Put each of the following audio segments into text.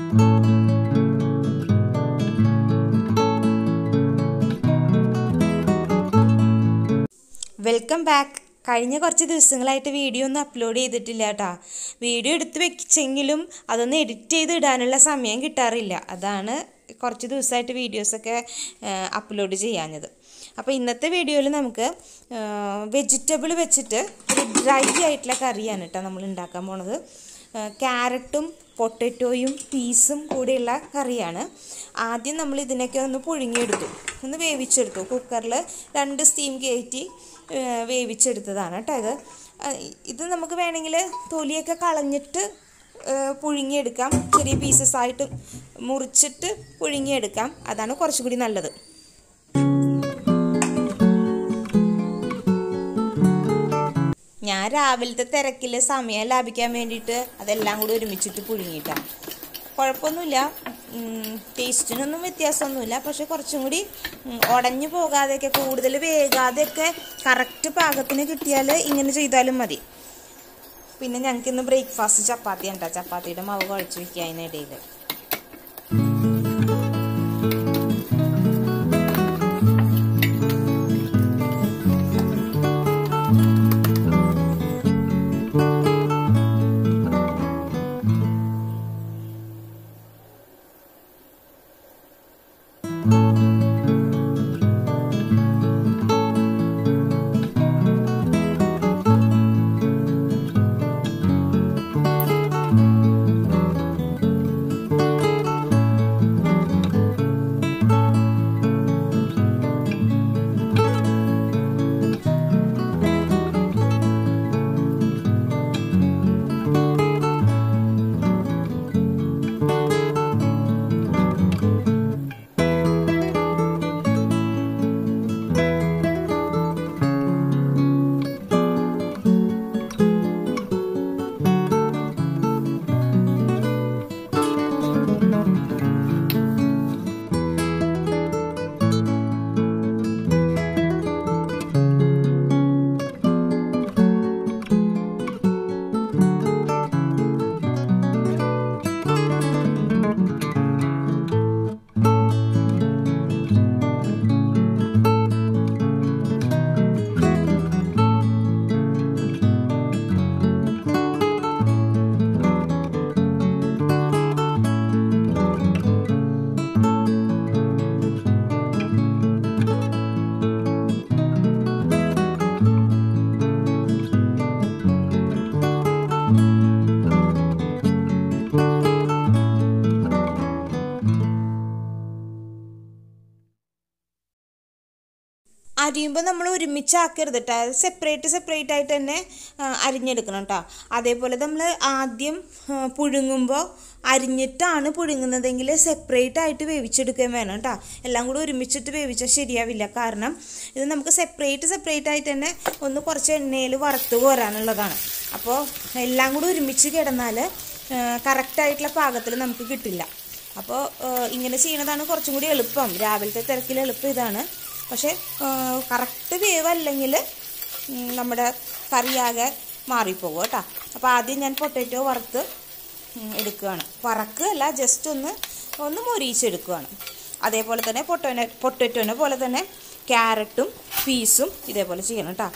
welcome back കഴിഞ്ഞ കുറച്ച് ദിവസങ്ങളായിട്ട് വീഡിയോ ഒന്നും അപ്ലോഡ് ചെയ്തിട്ടില്ല കേട്ടോ വീഡിയോ എടുത്ത് വെച്ചെങ്കിലും അതൊന്ന് എഡിറ്റ് ചെയ്ത് ഇടാനുള്ള സമയം കിട്ടാറില്ല അതാണ് കുറച്ച് ദിവസമായിട്ട് വീഡിയോസൊക്കെ അപ്ലോഡ് ചെയ്യാഞ്ഞത് അപ്പോൾ ഇന്നത്തെ വീഡിയോയിൽ നമുക്ക് വെജിറ്റബിൾ വെച്ചിട്ട് ഒരു ഡ്രൈ ആയിട്ടുള്ള കറിയാണ് കേട്ടോ നമ്മൾ ഉണ്ടാക്കാൻ പോണത് ക്യാരറ്റും പൊട്ടറ്റോയും പീസും കൂടിയുള്ള കറിയാണ് ആദ്യം നമ്മൾ ഇതിനൊക്കെ ഒന്ന് പുഴുങ്ങിയെടുത്തു ഒന്ന് വേവിച്ചെടുത്തു കുക്കറിൽ രണ്ട് സ്റ്റീം കയറ്റി ഏഹ് വേവിച്ചെടുത്തതാണ് കേട്ടോ ഇത് അഹ് ഇത് നമുക്ക് വേണമെങ്കിൽ തൊലിയൊക്കെ കളഞ്ഞിട്ട് ഏഹ് പുഴുങ്ങിയെടുക്കാം ചെറിയ പീസസ് ആയിട്ട് മുറിച്ചിട്ട് പുഴുങ്ങിയെടുക്കാം അതാണ് കുറച്ചുകൂടി നല്ലത് ഞാൻ രാവിലത്തെ തിരക്കിൽ സമയം ലാഭിക്കാൻ വേണ്ടിയിട്ട് അതെല്ലാം കൂടി ഒരുമിച്ചിട്ട് പുഴുങ്ങിയിട്ടാണ് കുഴപ്പമൊന്നുമില്ല ടേസ്റ്റിനൊന്നും വ്യത്യാസമൊന്നുമില്ല പക്ഷെ കുറച്ചും കൂടി ഉം, ഉടഞ്ഞു പോകാതെയൊക്കെ കൂടുതൽ വേകാതെയൊക്കെ കറക്റ്റ് പാകത്തിന് കിട്ടിയാൽ ഇങ്ങനെ ചെയ്താലും മതി പിന്നെ ഞങ്ങൾക്ക് ഇന്ന് ബ്രേക്ക്ഫാസ്റ്റ് ചപ്പാത്തി ഉണ്ടോ ചപ്പാത്തിയുടെ മാവ് കുഴച്ച് വയ്ക്കുക അതിനിടയിൽ അരിയുമ്പോൾ നമ്മൾ ഒരുമിച്ചാക്കരുത് കേട്ടോ അത് സെപ്പറേറ്റ് സെപ്പറേറ്റ് ആയിട്ട് തന്നെ ആ, അരിഞ്ഞെടുക്കണം കേട്ടോ അതേപോലെ നമ്മൾ ആദ്യം ആ, പുഴുങ്ങുമ്പോൾ അരിഞ്ഞിട്ടാണ് പുഴുങ്ങുന്നതെങ്കിൽ സെപ്പറേറ്റ് ആയിട്ട് വേവിച്ചെടുക്കുകയും വേണം കേട്ടോ എല്ലാം കൂടി ഒരുമിച്ചിട്ട് വേവിച്ചാൽ ശരിയാവില്ല കാരണം ഇത് നമുക്ക് സെപ്പറേറ്റ് സെപ്പറേറ്റ് ആയിട്ട് തന്നെ ഒന്ന് കുറച്ച് എണ്ണയിൽ വറുത്ത് കോരാനുള്ളതാണ് അപ്പോൾ എല്ലാം കൂടി ഒരുമിച്ച് കിടന്നാൽ കറക്റ്റായിട്ടുള്ള പാകത്തിൽ നമുക്ക് കിട്ടില്ല അപ്പോൾ ഇങ്ങനെ ചെയ്യുന്നതാണ് കുറച്ചും കൂടി എളുപ്പം രാവിലത്തെ തിരക്കിൽ എളുപ്പം ഇതാണ് പക്ഷേ കറക്റ്റ് വേവ് അല്ലെങ്കിൽ നമ്മുടെ കറിയാകെ മാറിപ്പോകും കേട്ടോ അപ്പോൾ ആദ്യം ഞാൻ പൊട്ടാറ്റോ വറുത്ത് ഉം, എടുക്കുകയാണ് വറക്കുകയല്ല ജസ്റ്റ് ഒന്ന് ഒന്ന് മൊരിയിച്ചെടുക്കുകയാണ് അതേപോലെ തന്നെ പൊട്ടോനെ പൊട്ടറ്റോനെ പോലെ തന്നെ ക്യാരറ്റും പീസും ഇതേപോലെ ചെയ്യണം കേട്ടോ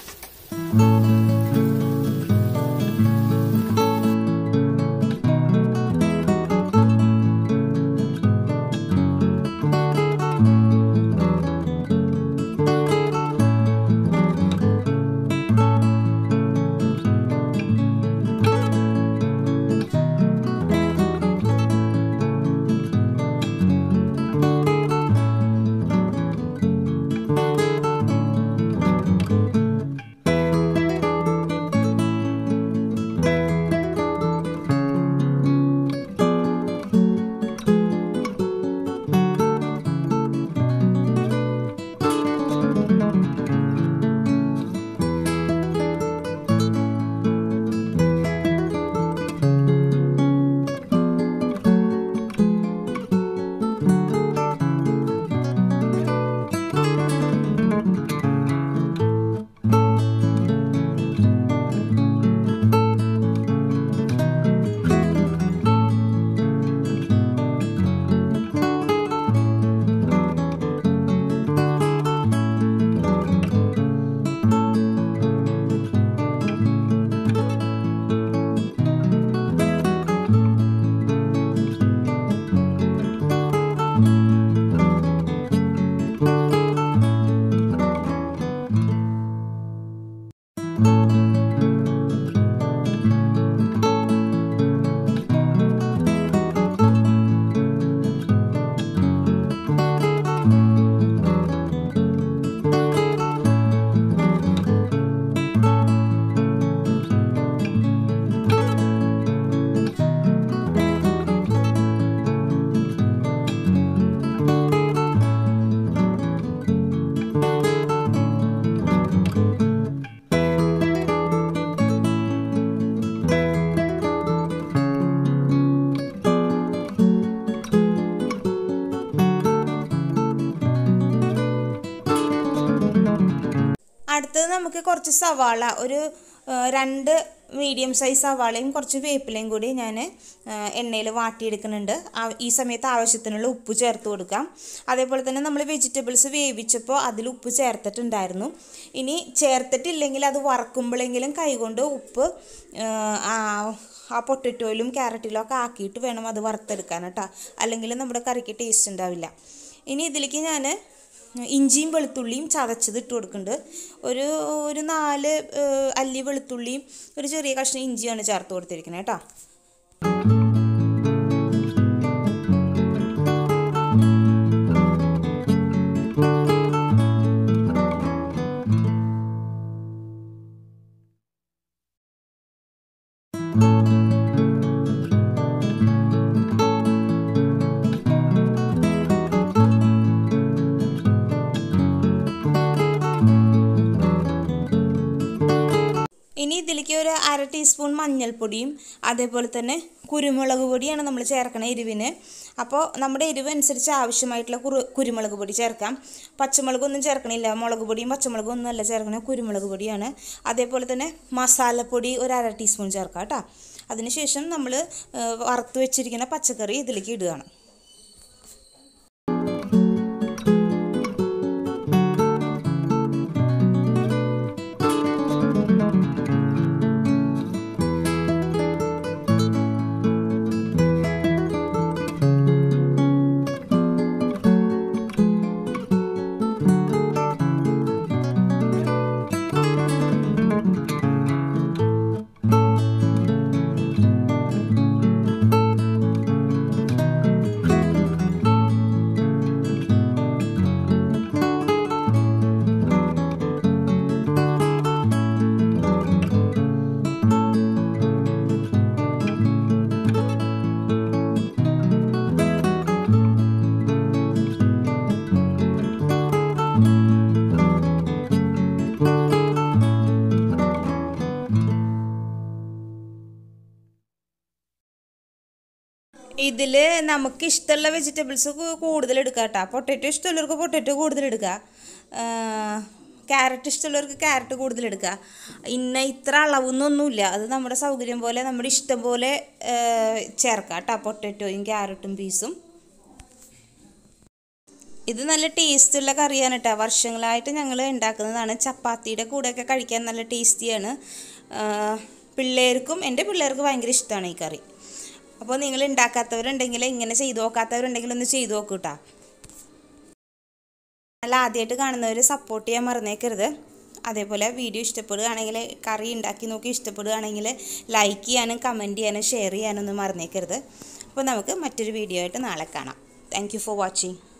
നമുക്ക് കുറച്ച് സവാള ഒരു ആ, രണ്ട് മീഡിയം സൈസ് സവാളയും കുറച്ച് വേപ്പിലയും കൂടി ഞാൻ എണ്ണയിൽ വാട്ടിയെടുക്കുന്നുണ്ട് ആ- ഈ സമയത്ത് ആവശ്യത്തിനുള്ള ഉപ്പ് ചേർത്ത് കൊടുക്കാം അതേപോലെ തന്നെ നമ്മൾ വെജിറ്റബിൾസ് വേവിച്ചപ്പോൾ അതിൽ ഉപ്പ് ചേർത്തിട്ടുണ്ടായിരുന്നു ഇനി ചേർത്തിട്ടില്ലെങ്കിൽ അത് വറക്കുമ്പോഴെങ്കിലും കൈകൊണ്ട് ഉപ്പ് ആ, ആ ആ പൊട്ടറ്റോയിലും ക്യാരറ്റിലും ഒക്കെ ആക്കിയിട്ട് വേണം അത് വറുത്തെടുക്കാൻ കേട്ടോ അല്ലെങ്കിൽ നമ്മുടെ കറിക്ക് ടേസ്റ്റ് ഉണ്ടാവില്ല ഇനി ഇതിലേക്ക് ഞാൻ ഇഞ്ചിയും വെളുത്തുള്ളിയും ചതച്ചത് ഇട്ട് കൊടുക്കുന്നുണ്ട് ഒരു ഒരു നാല് ഏഹ്, അല്ലി വെളുത്തുള്ളിയും ഒരു ചെറിയ കഷ്ണം ഇഞ്ചിയാണ് ചേർത്ത് കൊടുത്തിരിക്കുന്നത് കേട്ടോ ഇനി ഇതിലേക്ക് ഒരു അര ടീസ്പൂൺ മഞ്ഞൾപ്പൊടിയും അതേപോലെ തന്നെ കുരുമുളക് പൊടിയാണ് നമ്മൾ ചേർക്കണ എരിവിന് അപ്പോൾ നമ്മുടെ എരിവ് അനുസരിച്ച് ആവശ്യമായിട്ടുള്ള കുറു കുരുമുളക് പൊടി ചേർക്കാം പച്ചമുളകൊന്നും ചേർക്കണില്ല മുളക് പൊടിയും പച്ചമുളകും ഒന്നും അല്ല ചേർക്കണ കുരുമുളക് പൊടിയാണ് അതേപോലെ തന്നെ മസാലപ്പൊടി ഒരു അര ടീസ്പൂൺ ചേർക്കാം കേട്ടോ അതിനുശേഷം നമ്മൾ വറുത്ത് വെച്ചിരിക്കുന്ന പച്ചക്കറി ഇതിലേക്ക് ഇടുകയാണ് ഇതിൽ നമുക്ക് ഇഷ്ടമുള്ള വെജിറ്റബിൾസ് കൂടുതൽ എടുക്കുക കേട്ടോ പൊട്ടറ്റോ ഇഷ്ടമുള്ളവർക്ക് പൊട്ടറ്റോ കൂടുതൽ എടുക്കുക ക്യാരറ്റ് ഇഷ്ടമുള്ളവർക്ക് ക്യാരറ്റ് കൂടുതൽ എടുക്കുക ഇന്ന ഇത്ര അളവൊന്നൊന്നുമില്ല അത് നമ്മുടെ സൗകര്യം പോലെ നമ്മുടെ ഇഷ്ടം പോലെ ആ, ചേർക്കാം കേട്ടോ പൊട്ടറ്റോയും ക്യാരറ്റും പീസും ഇത് നല്ല ടേസ്റ്റുള്ള കറിയാണ് കേട്ടോ വർഷങ്ങളായിട്ട് ഞങ്ങൾ ഉണ്ടാക്കുന്നതാണ് ചപ്പാത്തിയുടെ കൂടെയൊക്കെ കഴിക്കാൻ നല്ല ടേസ്റ്റിയാണ് പിള്ളേർക്കും എൻ്റെ പിള്ളേർക്ക് ഭയങ്കര ഇഷ്ടമാണ് ഈ കറി അപ്പോൾ നിങ്ങൾ ഉണ്ടാക്കാത്തവരുണ്ടെങ്കിൽ ഇങ്ങനെ ചെയ്തു നോക്കാത്തവരുണ്ടെങ്കിൽ ഒന്ന് ചെയ്തു നോക്കൂ കേട്ടോ നല്ല ആദ്യമായിട്ട് കാണുന്നവർ സപ്പോർട്ട് ചെയ്യാൻ മറന്നേക്കരുത് അതേപോലെ വീഡിയോ ഇഷ്ടപ്പെടുകയാണെങ്കിൽ കറി ഉണ്ടാക്കി നോക്കി ഇഷ്ടപ്പെടുകയാണെങ്കിൽ ലൈക്ക് ചെയ്യാനും കമൻറ്റ് ചെയ്യാനും ഷെയർ ചെയ്യാനൊന്നും മറന്നേക്കരുത് അപ്പോൾ നമുക്ക് മറ്റൊരു വീഡിയോ ആയിട്ട് നാളെ കാണാം താങ്ക് യു ഫോർ വാച്ചിങ്